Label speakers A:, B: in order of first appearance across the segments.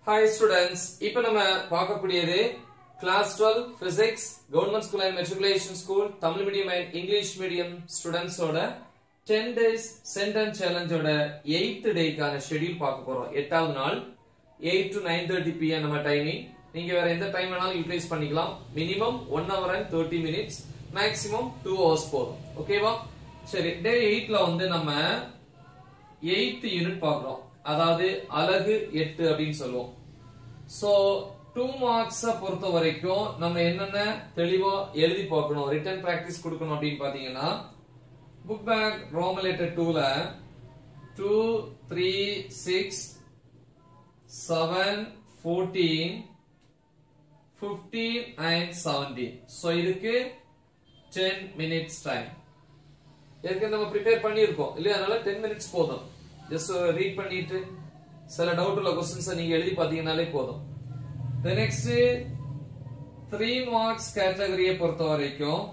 A: hi students இப்போ நம்ம பார்க்கக்கூடியது class twelve physics government school and matriculation school Tamil medium and English medium ஸ்டூடெண்ட்ஸோட ten days sentence சேலஞ்சோட eighth டேக்கான ஷெட்யூல் பார்க்க போறோம் எட்டாவது நாள் eight to nine thirty PM நம்ம டைமிங் நீங்க வேற எந்த டைம் வேணாலும் யூட்டிலைஸ் பண்ணிக்கலாம் minimum one hour and thirty minutes maximum two hours போதும் ஓகேவா சரி டே எயிட்ல வந்து நம்ம எயித் யூனிட் பார்க்கிறோம் அதாவது அலகு எட்டு அப்படின்னு சொல்லுவோம் சோ டூ மார்க்ஸ பொறுத்த வரைக்கும் நம்ம என்னென்ன தெளிவா எழுதி பார்க்கணும் ரிட்டன் பிராக்டிஸ் கொடுக்கணும் அப்படின்னு பாத்தீங்கன்னா புக் பேக் ரோமலேட்டர் டூல two three six seven fourteen fifteen and seventeen so இதுக்கு டென் மினிட்ஸ் டைம் ஏற்கனவே நம்ம ப்ரிப்பேர் பண்ணியிருக்கோம் இல்லையா அதனால டென் மினிட்ஸ் போதும் ஜஸ்ட் ரீட் பண்ணிட்டு சில டவுட் உள்ள கொஸ்டின்ஸ் நீங்க எழுதி பாத்தீங்கன்னாலே போதும் நெக்ஸ்ட் த்ரீ மார்க்ஸ் கேட்டகரியை பொறுத்த வரைக்கும்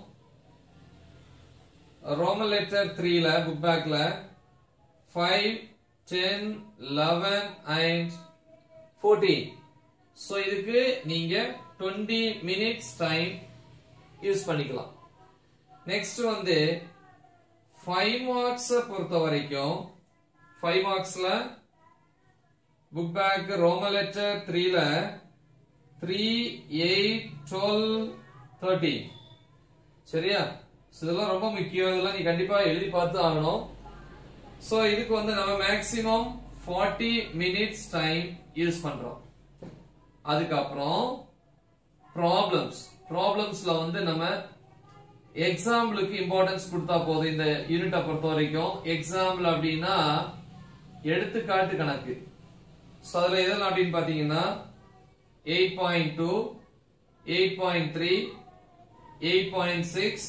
A: ரோமன் லெட்டர் த்ரீல புக் பேக்ல five ten eleven and fourteen so இதுக்கு நீங்க டுவெண்ட்டி மினிட்ஸ் டைம் யூஸ் பண்ணிக்கலாம் நெக்ஸ்ட் வந்து ஃபைவ் மார்க்ஸ் பொறுத்த வரைக்கும் ஃபைவ் மார்க்ஸ்ல புக் பேக் ரோம லெட்டர் த்ரீல த்ரீ எயிட் டுவெல் தேர்ட்டி சரியா So, இதெல்லாம் ரொம்ப முக்கியம் இதெல்லாம் நீ கண்டிப்பா எழுதி பார்த்து ஆகணும் சோ இதுக்கு வந்து நம்ம maximum forty minutes time use பண்றோம் அதுக்கப்புறம் ப்ராப்ளம்ஸ் ப்ராப்ளம்ஸ்ல வந்து நம்ம எக்ஸாம்பிளுக்கு இம்பார்ட்டன்ஸ் கொடுத்தா போதும் இந்த யூனிட்டை பொறுத்த வரைக்கும் எக்ஸாம்பிள் அப்படின்னா எடுத்துக்காட்டு கணக்கு ஸோ அதில் எதெல்லாம் அப்படின்னு பார்த்தீங்கன்னா eight point two eight point three eight point six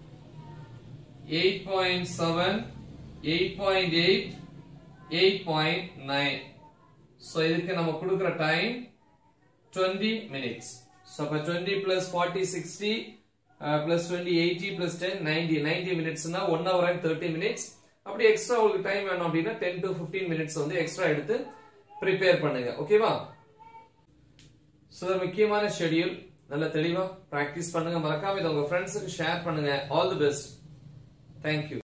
A: eight point seven eight point eight eight point nine so இதுக்கு நம்ம கொடுக்குற டைம் டுவெண்ட்டி மினிட்ஸ் ஸோ அப்போ twenty plus forty sixty plus twenty eighty plus ten ninety ninety மினிட்ஸ்னா one hour and thirty minutes அப்படி extra உங்களுக்கு time வேணும் அப்படின்னா ten to fifteen minutes வந்து எக்ஸ்ட்ரா எடுத்து ப்ரிப்பேர் பண்ணுங்க ஓகேவா ஸோ முக்கியமான ஷெடியூல் நல்ல தெளிவா ப்ராக்டிஸ் பண்ணுங்க மறக்காம இதை உங்க ஃப்ரெண்ட்ஸுக்கு ஷேர் பண்ணுங்க ஆல் தி பெஸ்ட் தேங்க்யூ